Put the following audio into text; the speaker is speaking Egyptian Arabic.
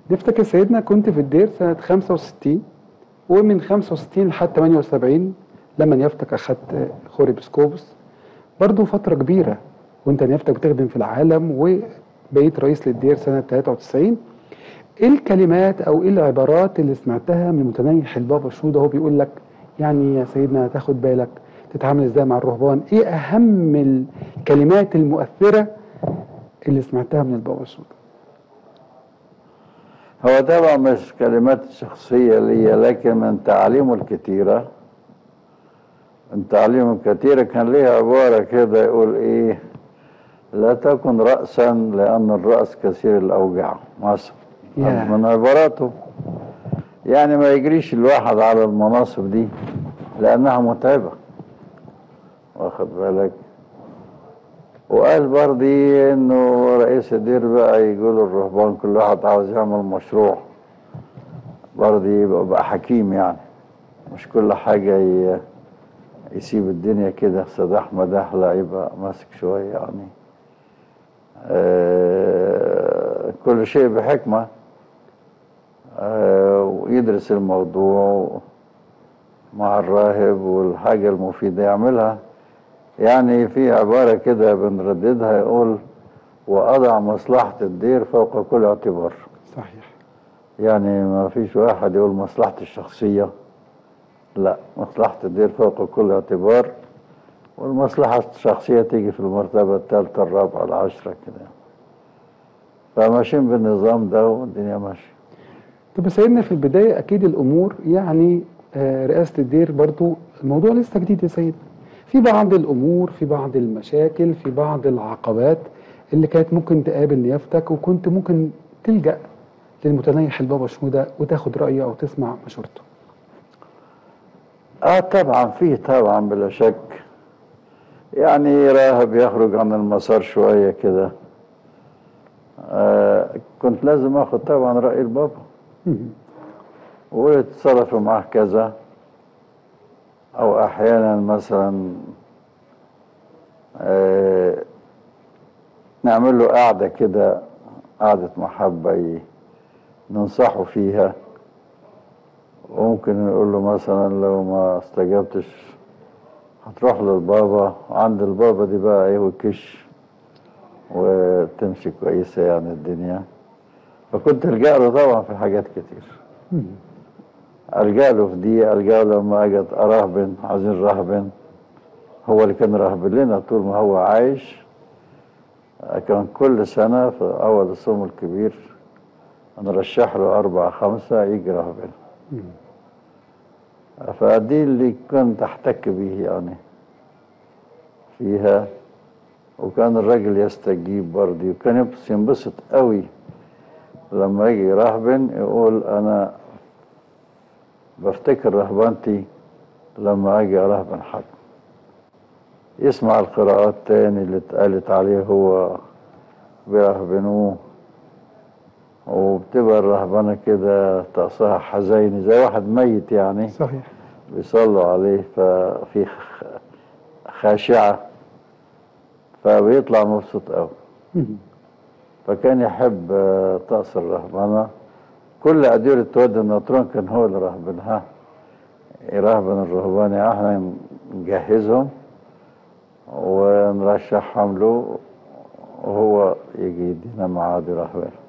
نفتكر سيدنا كنت في الدير سنة 65 ومن 65 لحد 78 لما نيافتك أخدت خوري بسكوبس برضو فترة كبيرة وانت نيافتك بتخدم في العالم وبقيت رئيس للدير سنة 93 ايه الكلمات او ايه العبارات اللي سمعتها من متنيح البابا شنودة هو بيقول لك يعني يا سيدنا تاخد بالك تتعامل ازاي مع الرهبان ايه اهم الكلمات المؤثرة اللي سمعتها من البابا شنودة هو طبعا مش كلمات شخصية لي لكن من تعاليمه الكتيرة من تعاليمه الكتيرة كان ليه عبارة كده يقول ايه لا تكن رأسا لأن الرأس كثير الأوجاع مثلا ياه. من عباراته يعني ما يجريش الواحد على المناصب دي لأنها متعبة واخد بالك وقال برضي انه رئيس الدير بقى يقول الرهبان كل واحد عاوز يعمل مشروع برضي يبقى بقى حكيم يعني مش كل حاجة ي- يسيب الدنيا كده سداح مداح لا يبقى ماسك شوية يعني آه، كل شيء بحكمة آه، ويدرس الموضوع مع الراهب والحاجة المفيدة يعملها يعني في عبارة كده بنرددها يقول وأضع مصلحة الدير فوق كل اعتبار صحيح يعني ما فيش واحد يقول مصلحتي الشخصية لا مصلحة الدير فوق كل اعتبار والمصلحة الشخصية تيجي في المرتبة الثالثة الرابعة العاشرة كده فماشيين بالنظام ده والدنيا ماشية طب يا سيدنا في البداية أكيد الأمور يعني آه، رئاسة الدير برضو الموضوع لسه جديد يا سيدنا في بعض الأمور في بعض المشاكل في بعض العقبات اللي كانت ممكن تقابل نيافتك وكنت ممكن تلجأ للمتنيح البابا شنودة وتاخد رأيه أو تسمع مشورته اه طبعا فيه طبعا بلا شك يعني راهب يخرج عن المسار شوية كده آه كنت لازم اخد طبعا رأي البابا ويتصرف معاه كذا او احيانا مثلا آه نعمل له قعدة كده قعدة محبة ي- ننصحه فيها وممكن نقول له مثلا لو ما استجبتش هتروح للبابا عند البابا دي بقى ايه وكش وتمشي كويسة يعني الدنيا فكنت الجأ له طبعا في حاجات كتير الجأ له في دي الجأ له لما اجت اراهبن عايزين راهبن هو اللي كان راهبن لنا طول ما هو عايش كان كل سنة في أول الصوم الكبير نرشح له أربعة خمسة يجي راهبن فدي اللي كنت أحتك به يعني فيها وكان الراجل يستجيب برضه وكان يبص- ينبسط قوي لما يجي راهبن يقول أنا بفتكر رهبنتي لما أجي أرهبن حد يسمع القراءات تاني اللي اتقالت عليه هو بيرهبنوه وبتبقى الرهبنة كده طقسها حزيني زي واحد ميت يعني صحيح بيصلوا عليه ففي خ- خاشعة فبيطلع مبسوط قوي فكان يحب آه، طقس الرهبنة كل أديرة وادي النطرون كان هو اللي رهبنها يرهبن الرهبان يعني احنا نجهزهم ونرشحهم له وهو يجي يدينا ميعاد يرهبن